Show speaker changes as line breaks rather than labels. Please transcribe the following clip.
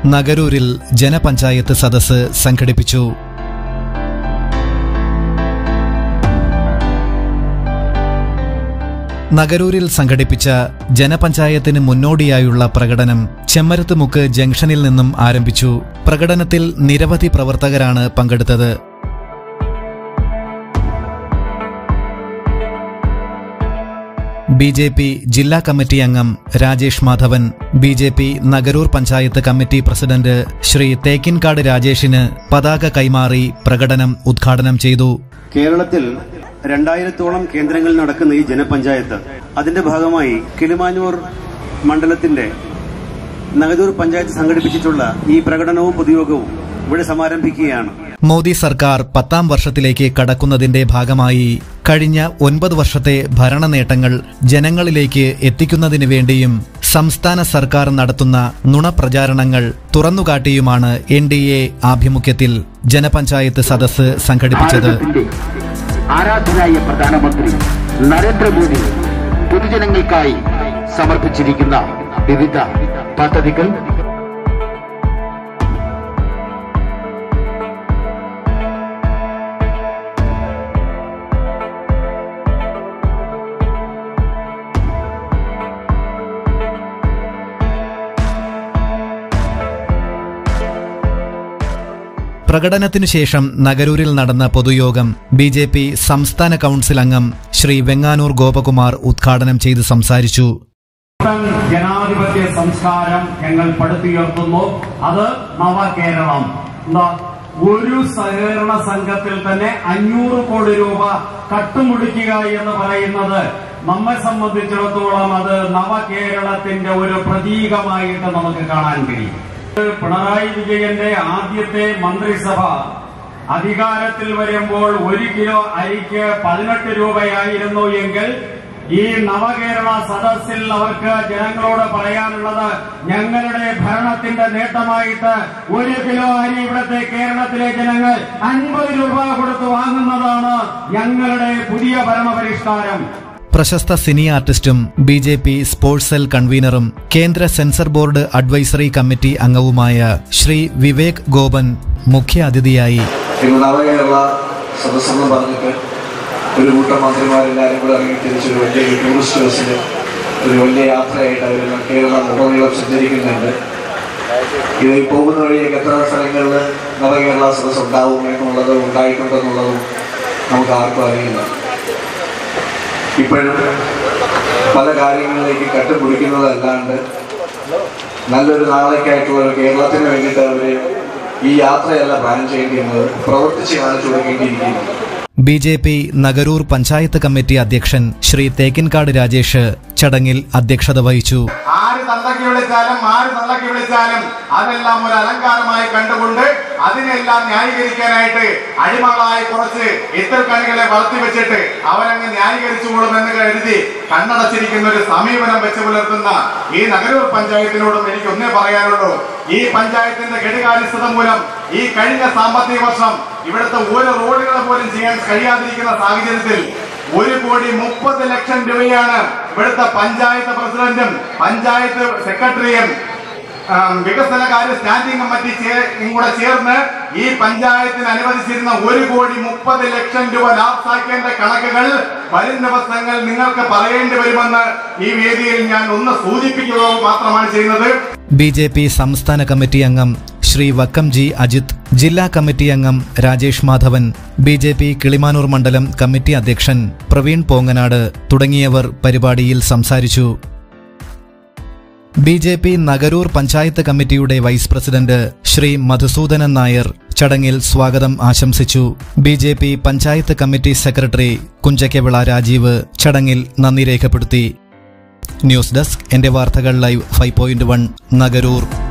നഗരൂരിൽ ജനപഞ്ചായത്ത് സദസ്സ് സംഘടിപ്പിച്ചു നഗരൂരിൽ സംഘടിപ്പിച്ച ജനപഞ്ചായത്തിന് മുന്നോടിയായുള്ള പ്രകടനം ചെമ്മരത്തുമുക്ക് ജംഗ്ഷനിൽ നിന്നും ആരംഭിച്ചു പ്രകടനത്തിൽ നിരവധി പ്രവർത്തകരാണ് പങ്കെടുത്തത് ബി ജെ പി ജില്ലാ കമ്മിറ്റി അംഗം Rajesh Madhavan B J P Nagaroor panchayat committee president Shri Thekkinkadu രാജേഷിന് പതാക കൈമാറി പ്രകടനം ഉദ്ഘാടനം ചെയ്തു
കേരളത്തിൽ രണ്ടായിരത്തോളം കേന്ദ്രങ്ങളിൽ നടക്കുന്ന ഈ ജനപഞ്ചായത്ത് അതിന്റെ ഭാഗമായി കിളിമാനൂർ മണ്ഡലത്തിന്റെ നഗദൂർ പഞ്ചായത്ത് സംഘടിപ്പിച്ചിട്ടുള്ള ഈ പ്രകടനവും പൊതുയോഗവും ഇവിടെ സമാരംഭിക്കുകയാണ്
മോദി സർക്കാർ പത്താം വർഷത്തിലേക്ക് കടക്കുന്നതിന്റെ ഭാഗമായി കഴിഞ്ഞ ഒൻപത് വർഷത്തെ ഭരണ നേട്ടങ്ങൾ ജനങ്ങളിലേക്ക് എത്തിക്കുന്നതിന് വേണ്ടിയും സംസ്ഥാന സർക്കാർ നടത്തുന്ന നുണപ്രചാരണങ്ങൾ തുറന്നുകാട്ടിയുമാണ് എൻ ഡി എ ആഭിമുഖ്യത്തിൽ ജനപഞ്ചായത്ത് സദസ്സ് സംഘടിപ്പിച്ചത്
ഭാരതത്തിന്റെ ആരാധനായ പ്രധാനമന്ത്രി നരേന്ദ്രമോദി പൊതുജനങ്ങൾക്കായി സമർപ്പിച്ചിരിക്കുന്ന വിവിധ പദ്ധതികൾ
പ്രകടനത്തിനു ശേഷം നഗരൂരിൽ നടന്ന പൊതുയോഗം ബി ജെ പി സംസ്ഥാന കൌൺസിൽ അംഗം ശ്രീ വെങ്ങാനൂർ ഗോപകുമാർ ഉദ്ഘാടനം ചെയ്ത് സംസാരിച്ചു
പുത്തൻ ജനാധിപത്യ സംസ്കാരം ഞങ്ങൾ പടുത്തുയർത്തുന്നു അത് നവകേരളം എന്താ ഒരു സഹകരണ സംഘത്തിൽ തന്നെ അഞ്ഞൂറ് കോടി രൂപ കട്ടുമുടിക്കുക എന്ന് പറയുന്നത് നമ്മെ സംബന്ധിച്ചിടത്തോളം അത് നവകേരളത്തിന്റെ ഒരു പ്രതീകമായിട്ട് നമുക്ക് കാണാൻ കഴിയും പിണറായി വിജയന്റെ ആദ്യത്തെ മന്ത്രിസഭ അധികാരത്തിൽ വരുമ്പോൾ ഒരു കിലോ അരിക്ക് പതിനെട്ട് രൂപയായിരുന്നു എങ്കിൽ ഈ നവകേരള സദസ്സിൽ അവർക്ക് ജനങ്ങളോട് പറയാനുള്ളത് ഞങ്ങളുടെ ഭരണത്തിന്റെ നേട്ടമായിട്ട് ഒരു കിലോ അരി ഇവിടുത്തെ കേരളത്തിലെ ജനങ്ങൾ അൻപത് രൂപ കൊടുത്ത് വാങ്ങുന്നതാണ് ഞങ്ങളുടെ പുതിയ ഭരണപരിഷ്കാരം
പ്രശസ്ത സിനി ആർട്ടിസ്റ്റും B J P sports cell കൺവീനറും കേന്ദ്ര സെൻസർ ബോർഡ് അഡ്വൈസറി കമ്മിറ്റി അംഗവുമായ ശ്രീ വിവേക് ഗോപൻ മുഖ്യ അതിഥിയായി
ഇന്ന് നവകേരള സദസ്സെന്ന് പറഞ്ഞിട്ട് ഒരു കൂട്ടം മന്ത്രിമാരെല്ലാവരും കൂടെ ഇറങ്ങി തിരിച്ച് ഒരു വലിയ ടൂറിസ്റ്റ് ബസ്സിൽ ഒരു വലിയ യാത്രയായിട്ട് അവർ കേരളം മുഖനീളം സഞ്ചരിക്കുന്നുണ്ട് ഇത് ഈ പോകുന്ന വഴിയൊക്കെ എത്ര സ്ഥലങ്ങളിൽ നവകേരള സദസ്സ് ഉണ്ടാവും എന്നുള്ളതും ഉണ്ടായിട്ടുണ്ടെന്നുള്ളതും നമുക്ക് ആർക്കും അറിയില്ല ഇപ്പോഴും പല കാര്യങ്ങളിലേക്ക് കട്ടുപിടിക്കുന്നതല്ലാണ്ട് നല്ലൊരു നാളേക്കായിട്ടുള്ള ഒരു കേരളത്തിന് വേണ്ടിയിട്ട് അവർ ഈ യാത്രയല്ല പ്ലാൻ ചെയ്യേണ്ടിയിരുന്നത് പ്രവർത്തിച്ച് കാണിച്ചു കൊടുക്കേണ്ടിയിരിക്കുന്നു
B J P Nagaroor panchayat committee അധ്യക്ഷൻ ശ്രീ തേക്കിൻകാട് രാജേഷ് ചടങ്ങിൽ അധ്യക്ഷത വഹിച്ചു
ആര് തള്ളക്കി വിളിച്ചാലും ആര് തള്ളക്കി വിളിച്ചാലും അതെല്ലാം ഒരു അലങ്കാരമായി കണ്ടുകൊണ്ട് അതിനെല്ലാം ന്യായീകരിക്കാനായിട്ട് അടിമകളായി കുറച്ച് ഇത്തൽ കണികളെ വളർത്തി വെച്ചിട്ട് അവരങ്ങ് ന്യായീകരിച്ചുകൊള്ളുമെന്ന് കരുതി കണ്ണടച്ചിരിക്കുന്ന ഒരു സമീപനം വെച്ച് പുലർത്തുന്ന ഈ നഗരൂർ പഞ്ചായത്തിനോടും എനിക്ക് ഒന്നേ പറയാനുള്ളൂ ഈ പഞ്ചായത്തിന്റെ കെടുകാര്യസ്ഥത മൂലം ഈ കഴിഞ്ഞ സാമ്പത്തിക വർഷം ഇവിടുത്തെ ഒരു റോഡുകൾ പോലും ചെയ്യാൻ കഴിയാതിരിക്കുന്ന സാഹചര്യത്തിൽ ഒരു കോടി മുപ്പത് ലക്ഷം രൂപയാണ് ഇവിടുത്തെ പഞ്ചായത്ത് പ്രസിഡന്റും പഞ്ചായത്ത് സെക്രട്ടറിയും ആം, വികസനകാര്യ സ്റ്റാൻഡിംഗ് കമ്മിറ്റി ചേ- കൂടെ ചേർന്ന് ഈ പഞ്ചായത്തിന് അനുവദിച്ചിരുന്ന ഒരു കോടി മുപ്പത് ലക്ഷം രൂപ ലാഭ്സാക്കിയതിന്റെ കണക്കുകൾ വരും ദിവസങ്ങൾ നിങ്ങൾക്ക് പറയേണ്ടി വരുമെന്ന് ഈ വേദിയിൽ ഞാൻ ഒന്ന് സൂചിപ്പിക്കുക മാത്രമാണ് ചെയ്യുന്നത്
ബി ജെ പി സംസ്ഥാന കമ്മിറ്റി അംഗം ശ്രീ വക്കം ജി അജിത് ജില്ലാ കമ്മിറ്റി അംഗം Rajesh Madhavan B J P Kilimanoor മണ്ഡലം കമ്മിറ്റി അധ്യക്ഷൻ പ്രവീൺ പോങ്ങനാട് തുടങ്ങിയവർ പരിപാടിയിൽ സംസാരിച്ചു B J P Nagaroor panchayat കമ്മിറ്റിയുടെ വൈസ് പ്രസിഡന്റ് ശ്രീ മധുസൂദനൻ നായർ ചടങ്ങിൽ സ്വാഗതം ആശംസിച്ചു B J P panchayat committee secretary Kunjakkavila Rajeev ചടങ്ങിൽ നന്ദി രേഖപ്പെടുത്തി ന്യൂസ് ഡെസ്ക് എന്റെ വാർത്തകൾ live five point one Nagaroor